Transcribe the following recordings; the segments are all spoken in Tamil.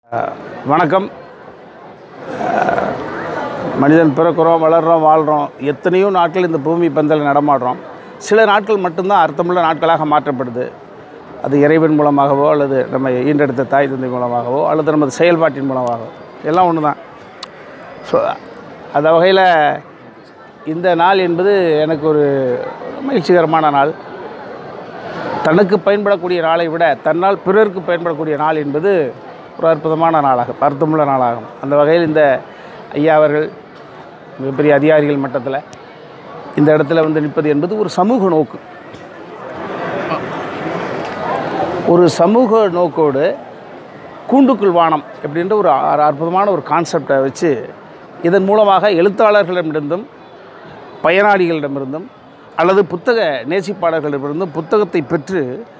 வணக்கம் அஹ், மனிதன் பிறக்கிறோம் வளர்கிறோம் வாழ்கிறோம் எத்தனையோ நாட்கள் இந்த பூமி பந்தல் நடமாடுறோம் சில நாட்கள் மட்டும்தான் அர்த்தமுள்ள நாட்களாக மாற்றப்படுது அது இறைவன் மூலமாகவோ அல்லது நம்ம ஈண்டெடுத்த தாய் தந்தை மூலமாகவோ அல்லது நமது செயல்பாட்டின் மூலமாகவோ எல்லாம் ஒன்று தான் ஸோ அந்த வகையில் இந்த நாள் என்பது எனக்கு ஒரு மகிழ்ச்சிகரமான நாள் தனக்கு பயன்படக்கூடிய நாளை விட தன்னால் பிறருக்கு பயன்படக்கூடிய நாள் என்பது ஒரு அற்புதமான நாளாகும் அர்த்தமுள்ள நாளாகும் அந்த வகையில் இந்த ஐயா அவர்கள் மிகப்பெரிய அதிகாரிகள் மட்டத்தில் இந்த இடத்துல வந்து நிற்பது என்பது ஒரு சமூக நோக்கு ஒரு சமூக நோக்கோடு கூண்டுக்குள் வானம் அப்படின்ற ஒரு அ- அற்புதமான ஒரு கான்செப்டை வச்சு இதன் மூலமாக எழுத்தாளர்களிடமிருந்தும் பயனாளிகளிடமிருந்தும் அல்லது புத்தக நேசிப்பாளர்களிடமிருந்தும் புத்தகத்தை பெற்று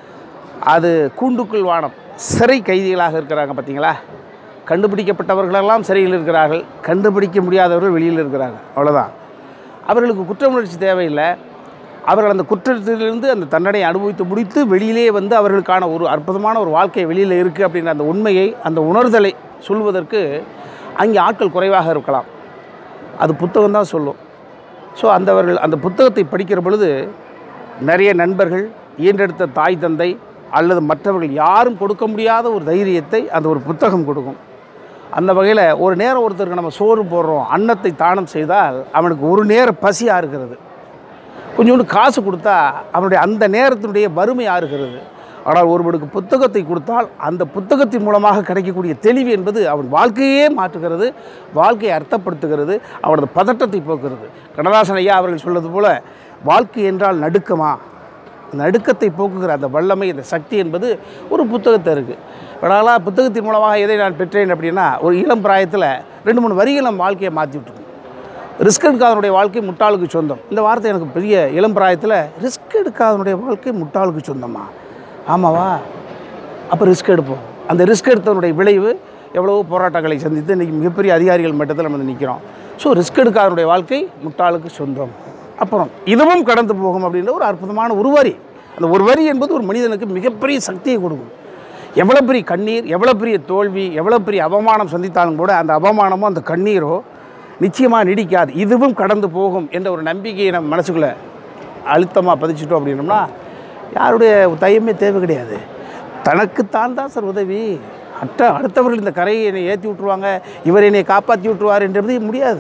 அது கூண்டுக்குள் வானம் சிறை கைதிகளாக இருக்கிறாங்க பார்த்தீங்களா கண்டுபிடிக்கப்பட்டவர்களெல்லாம் சிறையில் இருக்கிறார்கள் கண்டுபிடிக்க முடியாதவர்கள் வெளியில் இருக்கிறாங்க அவ்வளோதான் அவர்களுக்கு குற்றமுணர்ச்சி தேவையில்லை அவர்கள் அந்த குற்றத்திலிருந்து அந்த தண்டனை அனுபவித்து முடித்து வெளியிலே வந்து அவர்களுக்கான ஒரு அற்புதமான ஒரு வாழ்க்கை வெளியில் இருக்குது அப்படின்ற அந்த உண்மையை அந்த உணர்தலை சொல்வதற்கு அங்கே ஆட்கள் குறைவாக இருக்கலாம் அது புத்தகம் தான் சொல்லும் ஸோ அந்தவர்கள் அந்த புத்தகத்தை படிக்கிற பொழுது நிறைய நண்பர்கள் ஈன்றெடுத்த தாய் தந்தை அல்லது மற்றவர்கள் யாரும் கொடுக்க முடியாத ஒரு தைரியத்தை அந்த ஒரு புத்தகம் கொடுக்கும் அந்த வகையில் ஒரு நேரம் ஒருத்தருக்கு நம்ம சோறு போடுறோம் அன்னத்தை தானம் செய்தால் அவனுக்கு ஒரு நேர பசி ஆறுகிறது கொஞ்சோண்டு காசு கொடுத்தா அவனுடைய அந்த நேரத்தினுடைய வறுமை ஆறுகிறது ஆனால் ஒருவனுக்கு புத்தகத்தை கொடுத்தால் அந்த புத்தகத்தின் மூலமாக கிடைக்கக்கூடிய தெளிவு என்பது அவன் வாழ்க்கையே மாற்றுகிறது வாழ்க்கையை அர்த்தப்படுத்துகிறது அவனது பதட்டத்தை போக்குறது கண்ணதாசன் ஐயா அவர்கள் சொல்வது போல வாழ்க்கை என்றால் நடுக்கமா அந்த நடுக்கத்தை போக்குகிற அந்த வல்லமை அந்த சக்தி என்பது ஒரு புத்தகத்தை இருக்குது அதனால் புத்தகத்தின் மூலமாக எதை நான் பெற்றேன் அப்படின்னா ஒரு இளம் பிராயத்தில் ரெண்டு மூணு வரிகள் நம்ம வாழ்க்கையை மாற்றி விட்டுருக்கோம் ரிஸ்க் எடுக்காதனுடைய வாழ்க்கை முட்டாளுக்கு சொந்தம் இந்த வார்த்தை எனக்கு பெரிய இளம் பிராயத்தில் ரிஸ்க் எடுக்காதனுடைய வாழ்க்கை முட்டாளுக்கு சொந்தமா ஆமாவா அப்போ ரிஸ்க் எடுப்போம் அந்த ரிஸ்க் எடுத்தவனுடைய விளைவு எவ்வளவோ போராட்டங்களை சந்தித்து இன்றைக்கி மிகப்பெரிய அதிகாரிகள் மட்டத்தில் நம்ம வந்து நிற்கிறோம் ஸோ ரிஸ்க் எடுக்காதனுடைய வாழ்க்கை முட்டாளுக்கு சொந்தம் அப்புறம் இதுவும் கடந்து போகும் அப்படின்ற ஒரு அற்புதமான ஒரு வரி அந்த ஒரு வரி என்பது ஒரு மனிதனுக்கு மிகப்பெரிய சக்தியை கொடுக்கும் எவ்வளோ பெரிய கண்ணீர் எவ்வளோ பெரிய தோல்வி எவ்வளோ பெரிய அவமானம் சந்தித்தாலும் கூட அந்த அவமானமோ அந்த கண்ணீரோ நிச்சயமாக நீடிக்காது இதுவும் கடந்து போகும் என்ற ஒரு நம்பிக்கையை நம்ம மனசுக்குள்ளே அழுத்தமாக பதிச்சிட்டோம் அப்படின்னோம்னா யாருடைய தயமே தேவை கிடையாது தனக்குத்தான் தான் சார் உதவி அட்ட அடுத்தவர்கள் இந்த கரையை என்னை ஏற்றி விட்ருவாங்க இவர் என்னை காப்பாற்றி விட்ருவார் என்றது முடியாது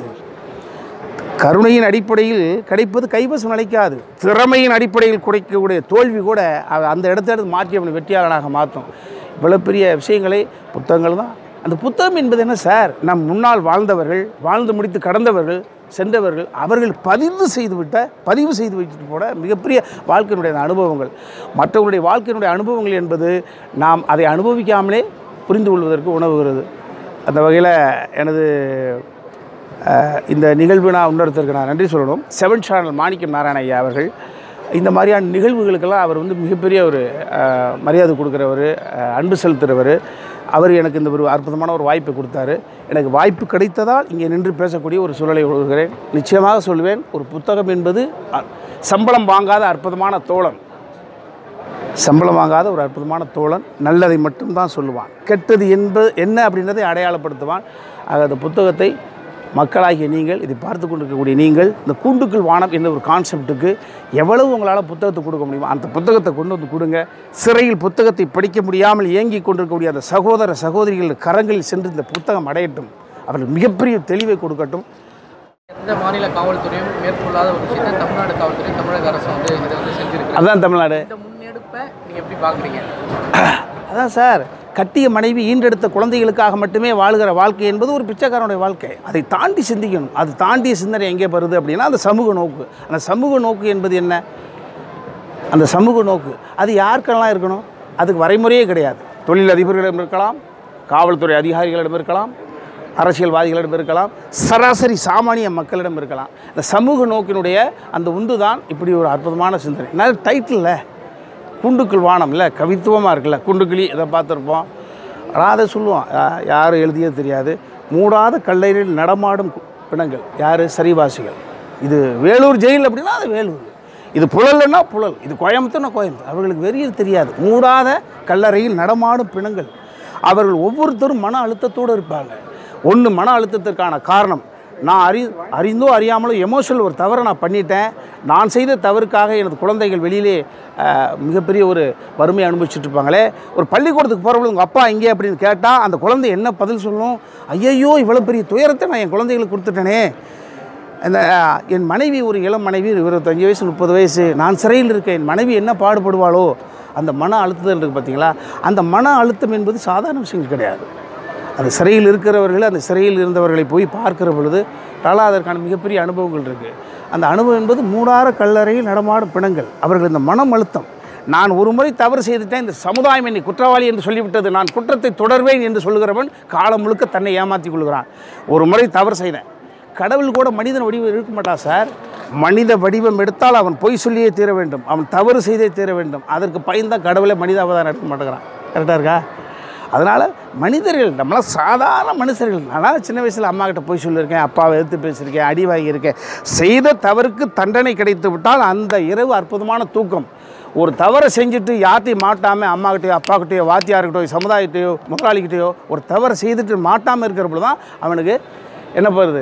கருணையின் அடிப்படையில் கிடைப்பது கைவசம் நிலைக்காது திறமையின் அடிப்படையில் குறைக்கக்கூடிய தோல்வி கூட அவ- அந்த இடத்த எடுத்து மாற்றி அவனை வெற்றியாளனாக மாற்றும் இவ்வளோ பெரிய விஷயங்களை புத்தகங்கள் தான் அந்த புத்தகம் என்பது என்ன சார் நம் முன்னால் வாழ்ந்தவர்கள் வாழ்ந்து முடித்து கடந்தவர்கள் சென்றவர்கள் அவர்கள் பதிவு செய்துவிட்ட பதிவு செய்து வைத்துட்டு போன மிகப்பெரிய வாழ்க்கையினுடைய அந்த அனுபவங்கள் மற்றவர்களுடைய வாழ்க்கையினுடைய அனுபவங்கள் என்பது நாம் அதை அனுபவிக்காமலே புரிந்து கொள்வதற்கு உணவுகிறது அந்த வகையில் எனது அஹ், இந்த நிகழ்வு நான் இன்னொருத்தருக்கு நான் நன்றி சொல்லணும் செவன் சேனல் மாணிக்கம் நாராயண ஐயா அவர்கள் இந்த மாதிரியான நிகழ்வுகளுக்கெல்லாம் அவர் வந்து மிகப்பெரிய ஒரு அஹ், மரியாதை கொடுக்குறவர் அஹ், அன்பு செலுத்துகிறவர் அவர் எனக்கு இந்த ஒரு அற்புதமான ஒரு வாய்ப்பை கொடுத்தாரு எனக்கு வாய்ப்பு கிடைத்ததால் இங்கே நின்று பேசக்கூடிய ஒரு சூழலை உணர்கிறேன் நிச்சயமாக சொல்வேன் ஒரு புத்தகம் என்பது அ- சம்பளம் வாங்காத அற்புதமான தோழன் சம்பளம் வாங்காத ஒரு அற்புதமான தோழன் நல்லதை மட்டும்தான் சொல்லுவான் கெட்டது என்பது என்ன அப்படின்றதை அடையாளப்படுத்துவான் ஆக அந்த புத்தகத்தை மக்களாகிய நீங்கள் இதை பார்த்து கொண்டிருக்கக்கூடிய நீங்கள் இந்த கூண்டுக்குள் வானம் என்ற ஒரு கான்செப்ட்டுக்கு எவ்வளவு உங்களால் புத்தகத்தை கொடுக்க முடியுமோ அந்த புத்தகத்தை கொண்டு வந்து கொடுங்க சிறையில் புத்தகத்தை படிக்க முடியாமல் ஏங்கி கொண்டிருக்கக்கூடிய அந்த சகோதர சகோதரிகள் கரங்களில் சென்று இந்த புத்தகம் அடையட்டும் அவர்கள் மிகப்பெரிய தெளிவை கொடுக்கட்டும் எந்த மாநில காவல்துறையும் மேற்கொள்ளாத ஒரு விஷயத்தை தமிழ்நாடு காவல்துறை தமிழக அரசு வந்து இதை வந்து செஞ்சிருக்காங்க அதுதான் தமிழ்நாடு இந்த முன்னெடுப்பை நீங்க எப்படி பாக்குறீங்க அதான் சார் கட்டிய மனைவி ஈன்றெடுத்த குழந்தைகளுக்காக மட்டுமே வாழ்கிற வாழ்க்கை என்பது ஒரு பிச்சைக்காரனுடைய வாழ்க்கை அதை தாண்டி சிந்திக்கணும் அது தாண்டிய சிந்தனை எங்கே வருது அப்படின்னா அந்த சமூக நோக்கு அந்த சமூக நோக்கு என்பது என்ன அந்த சமூக நோக்கு அது யாருக்கெல்லாம் இருக்கணும் அதுக்கு வரைமுறையே கிடையாது தொழில் அதிபர்களிடம் இருக்கலாம் காவல்துறை அதிகாரிகளிடம் இருக்கலாம் அரசியல்வாதிகளிடம் இருக்கலாம் சராசரி சாமானிய மக்களிடம் இருக்கலாம் இந்த சமூக நோக்கினுடைய அந்த உந்து தான் இப்படி ஒரு அற்புதமான சிந்தனை நான் டைட்டில் குண்டுக்குள் வானம் இல்லை கவித்துவமாக இருக்குல்ல குண்டுக்கிளி இதை பார்த்துருப்போம் ஆனால் அதை சொல்லுவோம் யா- யார் எழுதியது தெரியாது மூடாத கல்லறையில் நடமாடும் கு- பிணங்கள் யார் சரிவாசிகள் இது வேலூர் ஜெயில் அப்படின்னா அது வேலூர் இது புழல்னா புழல் இது கோயம்புத்தூர்னா கோயம்புத்தூர் அவர்களுக்கு வெறியது தெரியாது மூடாத கல்லறையில் நடமாடும் பிணங்கள் அவர்கள் ஒவ்வொருத்தரும் மன அழுத்தத்தோடு இருப்பாங்க ஒன்று மன அழுத்தத்திற்கான காரணம் நான் அறி அறிந்தோ அறியாமலோ எமோஷனல் ஒரு தவறை நான் பண்ணிட்டேன் நான் செய்த தவறுக்காக எனது குழந்தைகள் வெளியிலே அஹ், மிகப்பெரிய ஒரு வறுமையை அனுபவிச்சுட்டு இருப்பாங்களே ஒரு பள்ளிக்கூடத்துக்கு போகிறவங்க உங்கள் அப்பா எங்கே அப்படின்னு கேட்டால் அந்த குழந்தை என்ன பதில் சொல்லும் ஐயையோ இவ்வளோ பெரிய துயரத்தை நான் என் குழந்தைகளுக்கு கொடுத்துட்டேனே இந்த அஹ், என் மனைவி ஒரு இளம் மனைவி இருபத்தஞ்சி வயசு முப்பது வயசு நான் சிறையில் இருக்கேன் என் மனைவி என்ன பாடுபடுவாளோ அந்த மன அழுத்தம் இருக்குது பார்த்தீங்களா அந்த மன அழுத்தம் என்பது சாதாரண விஷயங்கள் கிடையாது அந்த சிறையில் இருக்கிறவர்கள் அந்த சிறையில் இருந்தவர்களை போய் பார்க்கிற பொழுது பல அதற்கான மிகப்பெரிய அனுபவங்கள் இருக்குது அந்த அனுபவம் என்பது மூடார கல்லறையில் நடமாடும் பிணங்கள் அவர்கள் இந்த மனம் அழுத்தம் நான் ஒரு முறை தவறு செய்துட்டேன் இந்த சமுதாயம் என்னை குற்றவாளி என்று சொல்லிவிட்டது நான் குற்றத்தை தொடர்வேன் என்று சொல்கிறவன் காலம் முழுக்க தன்னை ஏமாற்றிக் கொள்கிறான் ஒரு முறை தவறு செய்தேன் கடவுள் கூட மனிதன் வடிவம் இருக்க மாட்டான் சார் மனித வடிவம் எடுத்தால் அவன் பொய் சொல்லியே தீர வேண்டும் அவன் தவறு செய்தே தீர வேண்டும் அதற்கு பயந்தான் கடவுளை மனித அவதாரம் எடுக்க மாட்டேங்கிறான் கரெக்டாக இருக்கா அதனால் மனிதர்கள் நம்மளாம் சாதாரண மனுஷர்கள் நான் சின்ன வயசில் அம்மா கிட்ட போய் சொல்லியிருக்கேன் அப்பாவை எதிர்த்து பேசியிருக்கேன் அடி வாங்கியிருக்கேன் செய்த தவறுக்கு தண்டனை கிடைத்து விட்டால் அந்த இரவு அற்புதமான தூக்கம் ஒரு தவறை செஞ்சுட்டு யார்ட்டையும் மாட்டாமல் அம்மாக்கிட்டேயோ அப்பாக்கிட்டேயோ வாத்தியார்கிட்டயோ சமுதாயத்தையோ முதலாளிகிட்டேயோ ஒரு தவறை செய்துட்டு மாட்டாமல் இருக்கிறப்ப தான் அவனுக்கு என்ன பண்ணுறது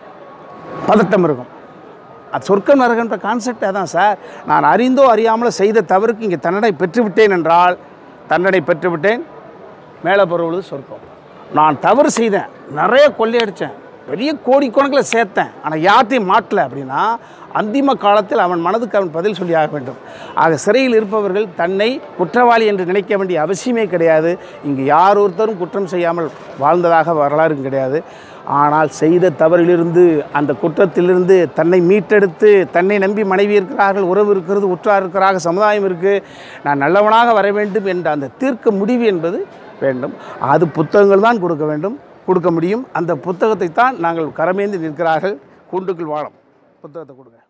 பதட்டம் இருக்கும் அது சொர்க்கம் நரகன்ற கான்செப்ட் அதான் சார் நான் அறிந்தோ அறியாமலோ செய்த தவறுக்கு இங்கே தண்டனை பெற்றுவிட்டேன் என்றால் தண்டனை பெற்றுவிட்டேன் மேலே பொருள் சொர்க்கம் நான் தவறு செய்தேன் நிறைய கொள்ளையடித்தேன் பெரிய கோடிக்கணக்கில் சேர்த்தேன் ஆனால் யார்ட்டையும் மாட்டல அப்படின்னா அந்திம காலத்தில் அவன் மனதுக்கு அவன் பதில் சொல்லி ஆக வேண்டும் ஆக சிறையில் இருப்பவர்கள் தன்னை குற்றவாளி என்று நினைக்க வேண்டிய அவசியமே கிடையாது இங்கு யார் ஒருத்தரும் குற்றம் செய்யாமல் வாழ்ந்ததாக வரலாறு கிடையாது ஆனால் செய்த தவறிலிருந்து அந்த குற்றத்திலிருந்து தன்னை மீட்டெடுத்து தன்னை நம்பி மனைவி இருக்கிறார்கள் உறவு இருக்கிறது உற்றார் இருக்கிறார்கள் சமுதாயம் இருக்குது நான் நல்லவனாக வர வேண்டும் என்ற அந்த தீர்க்க முடிவு என்பது வேண்டும் அது புத்தகங்கள் தான் கொடுக்க வேண்டும் கொடுக்க முடியும் அந்த புத்தகத்தை தான் நாங்கள் கரமேந்தி நிற்கிறார்கள் கூண்டுக்குள் வாழம் புத்தகத்தை கொடுங்க